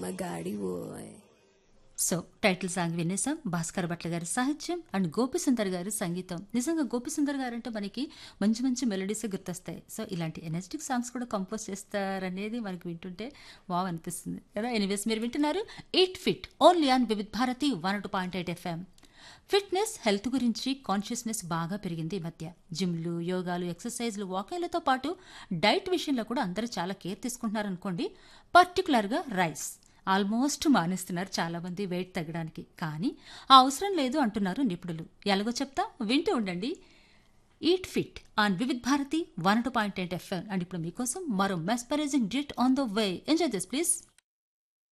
మగాడి ఓయ్ so title song వినేసాం భాస్కర్ భట్ల గారి సాహిత్యం అండ్ గోపిసుందర్ గారి సంగీతం నిజంగా గోపిసుందర్ గారు అంటే మనకి మంచి మంచి మెలడీస్ గుర్తొస్తాయి సో ఇలాంటి ఎనర్జెటిక్ సాంగ్స్ కూడా కంపోజ్ చేస్తారనేది మనకి వింటుంటే వావ్ అనిపిస్తుంది కదా ఎనీవేస్ మీరు వింటున్నారు eat fit only on Vividh Bharati one two point eight FM fitness health గురించి కాన్షియస్నెస్ బాగా పెరిగింది ఈ మధ్య జిమ్లు యోగాలు ఎక్సర్సైజ్లు వాకింగ్లతో పాటు డైట్ విషయంలో కూడా అందరూ చాలా కేర్ తీసుకుంటున్నారు అనుకోండి పర్టికులర్గా రైస్ ఆల్మోస్ట్ మానేస్తున్నారు చాలా మంది వెయిట్ తగ్గడానికి కానీ ఆ అవసరం లేదు అంటున్నారు నిపుణులు ఎలాగో చెప్తా వింటూ ఉండండి eat fit on Vividh Bharati one two point eight FM and ఇప్పుడు మీకోసం మరో mesmerizing hit on the way enjoy this please